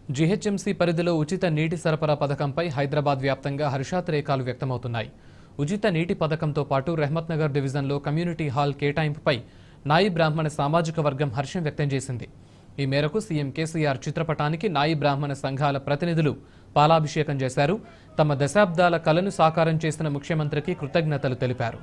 GHMC పరిధిలో ఉచిత నీటి సరఫరా పథకంపై హైదరాబాద్ వ్యాప్తంగా హర్షాతిరేకాలు వ్యక్తమవుతున్నాయి ఉచిత నీటి పథకంతో పాటు రెహమత్ నగర్ డివిజన్లో కమ్యూనిటీ హాల్ కేటాయింపుపై నాయి బ్రాహ్మణ సామాజిక వర్గం హర్షం వ్యక్తం చేసింది ఈ మేరకు సీఎం కేసీఆర్ చిత్రపటానికి నాయి బ్రాహ్మణ సంఘాల ప్రతినిధులు పాలాభిషేకం చేశారు తమ దశాబ్దాల కలను సాకారం చేసిన ముఖ్యమంత్రికి కృతజ్ఞతలు తెలిపారు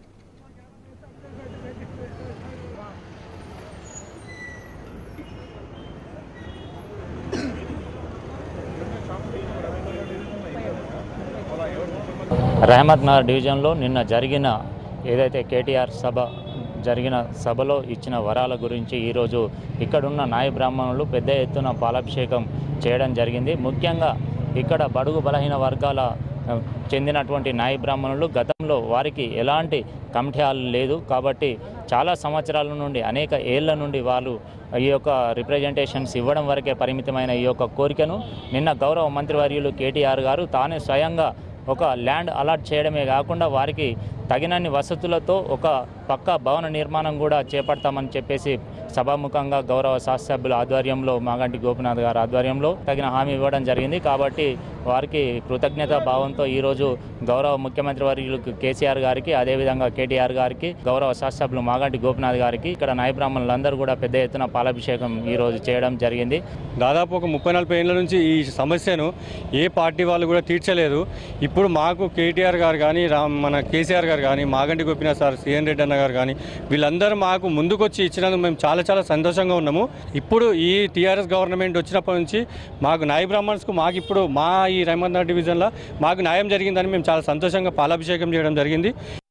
రహమత్ నగర్ డివిజన్లో నిన్న జరిగిన ఏదైతే కేటీఆర్ సభ జరిగిన సభలో ఇచ్చిన వరాల గురించి ఈరోజు ఇక్కడున్న నాయ బ్రాహ్మణులు పెద్ద ఎత్తున పాలాభిషేకం చేయడం జరిగింది ముఖ్యంగా ఇక్కడ బడుగు బలహీన వర్గాల ఆ, చెందినటువంటి నాయ బ్రాహ్మణులు గతంలో వారికి ఎలాంటి కమిటీ హాల్ లేదు కాబట్టి చాలా సంవత్సరాల నుండి అనేక ఏళ్ల నుండి వాళ్ళు ఈ యొక్క రిప్రజెంటేషన్స్ ఇవ్వడం వరకే పరిమితమైన ఈ యొక్క కోరికను నిన్న గౌరవ మంత్రివర్యులు కేటీఆర్ గారు తానే స్వయంగా ఒక ల్యాండ్ అలాట్ చేయడమే కాకుండా వారికి తగినన్ని వసతులతో ఒక పక్క భవన నిర్మాణం కూడా చేపడతామని చెప్పేసి సభాముఖంగా గౌరవ శాసనసభ్యుల ఆధ్వర్యంలో మాగంటి గోపినాథ్ గారి ఆధ్వర్యంలో తగిన హామీ ఇవ్వడం జరిగింది కాబట్టి వారికి కృతజ్ఞత భావంతో ఈరోజు గౌరవ ముఖ్యమంత్రి వర్యులు కేసీఆర్ గారికి అదేవిధంగా కేటీఆర్ గారికి గౌరవ శాసనసభ్యులు మాగంటి గోపినాథ్ గారికి ఇక్కడ నాయ బ్రాహ్మణులందరూ కూడా పెద్ద ఎత్తున పాలాభిషేకం ఈరోజు చేయడం జరిగింది దాదాపు ఒక ముప్పై నలభై ఏళ్ళ నుంచి ఈ సమస్యను ఏ పార్టీ వాళ్ళు కూడా తీర్చలేదు ఇప్పుడు మాకు కేటీఆర్ గారు కానీ రామ్ మన కేసీఆర్ గారు కానీ మాగంటి గోపినాథ్ సార్ సిఎన్ రెడ్డి అన్న గారు కానీ వీళ్ళందరూ మాకు ముందుకొచ్చి ఇచ్చినందుకు మేము చాలా చాలా సంతోషంగా ఉన్నాము ఇప్పుడు ఈ టీఆర్ఎస్ గవర్నమెంట్ వచ్చినప్పటి నుంచి మాకు నాయ బ్రాహ్మణ్స్కు మాకు ఇప్పుడు మా ఈ రహమత్ డివిజన్లో మాకు న్యాయం జరిగిందని మేము చాలా సంతోషంగా పాలాభిషేకం చేయడం జరిగింది